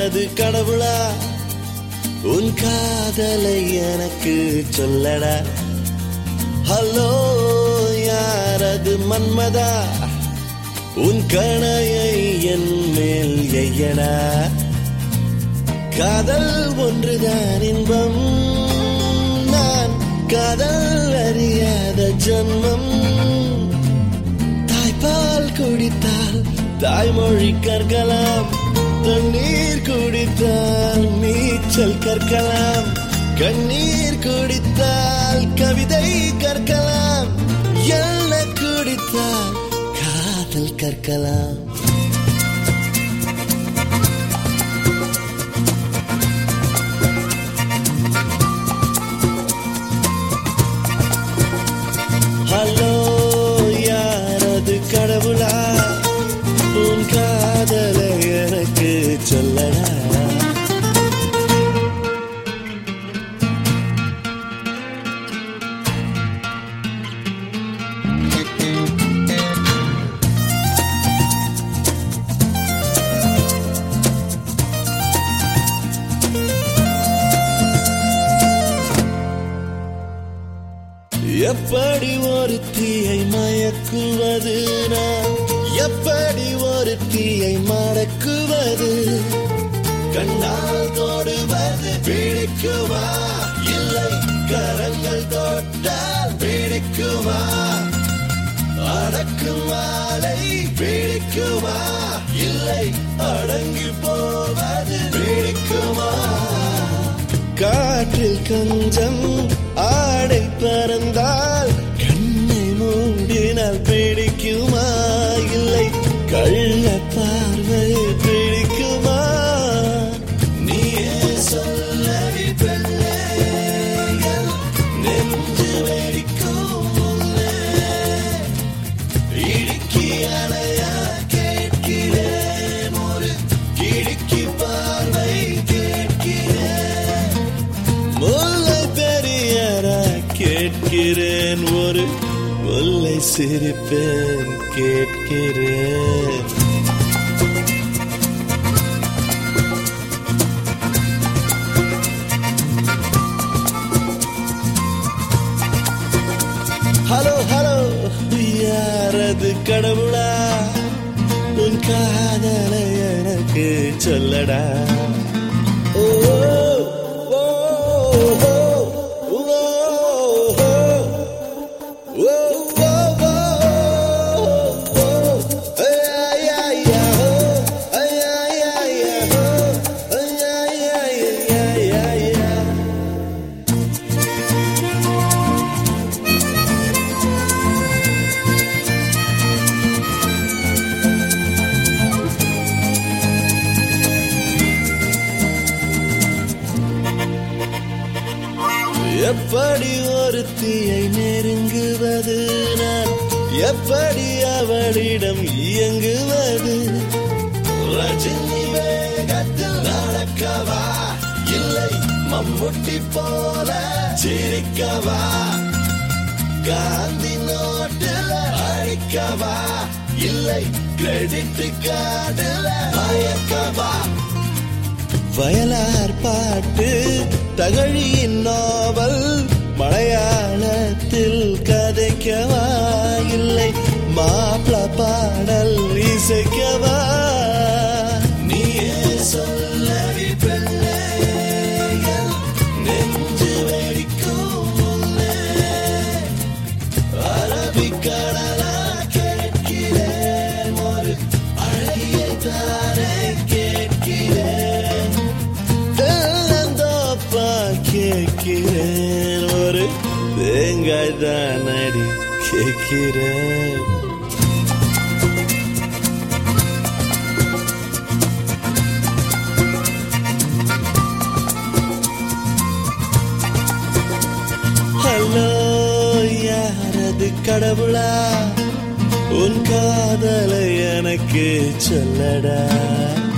யாரது கடவுளா உன் காதலை எனக்கு சொல்லடா ஹலோ யாரது மன்மதா உன் கணையை என் மேல் எய்யடா காதல் ஒன்றுதான் இன்பம் நான் காதல் அறியாத ஜன்மம் தாய்ப்பால் குடித்தால் தாய்மொழி கற்கலாம் தண்ணீர் குடித்தால் நீச்சல் கற்கலாம் கண்ணீர் குடித்தால் கவிதை கற்கலாம் என்ன குடித்தால் காதல் கற்கலாம் ஹலோ யாரது கடவுளா உன் காதலை எனக்கு சொல்லடா எப்படி ஒரு தீயை மயக்குவது நான் எப்படி ஒரு தீயை மடக்குவது கண்ணால் தொடுவது பிடிக்குமா இல்லை கரங்கள் தொட்டால் பிடிக்குமா அடக்கும் மாலை பிடிக்குமா இல்லை அடங்கி போவது பிடிக்குமா காற்றில் கொஞ்சம் ஆடை பறந்தால் கண்ணை மூடினால் பிடிக்குமா இல்லை கள்ள பார்வை பிடிக்குமா நீயே சொல்லடி பெண்ணே என் நெஞ்சு வெடிக்கும் முன்னே இடுக்கி அலையா கேட்கிறேன் ஒரு இடுக்கி பார்வை கேட்கிறேன் முல்லை பெரியரா கேட்கிறேன் ஒரு முல்லை சிரிப்பேன் கேட்கிறேன் ஹலோ ஹலோ யாரது கடவுளா உன் காதலை எனக்கு சொல்லடா ஓ ஓ, ஓ, ஓ, ஓ, ஓ, ஓ, ஓ, ஐயா, ஐயா, ஓ, ஐயா, ஐயா, ஐயா, ஓ, ஐயா, ஐயா, ஐயா, ஐயா, ஐயா. எப்படி ஒரு தீயை நெருங்குவது நான் எப்படி அவளிடம் இயங்குவது ரஜினி வேகத்தில் நடக்கவா இல்லை மம்முட்டி போல சிரிக்கவா காந்தி நோட்டுல அழிக்கவா இல்லை கிரெடிட் கார்டுல மயக்கவா வயலார் பாட்டு தகழியின் நாவல் மலையாளத்தில் கதைக்கவா இல்லை மாப்பிள பாடல் இசைக்கவா நீயே சொல்லடி பெண்ணே என் நெஞ்சு வெடிக்கும் முன்னே அரபிக்கடலா கேட்கிறேன் ஒரு அழகிய தாரை கேட்கிறேன் தெல்லந்தோப்பா கேட்கிறேன் ஒரு தேங்காய் தான் அடி கேட்கிறேன் ஹலோ யாரது கடவுளா உன் காதலை எனக்கு சொல்லடா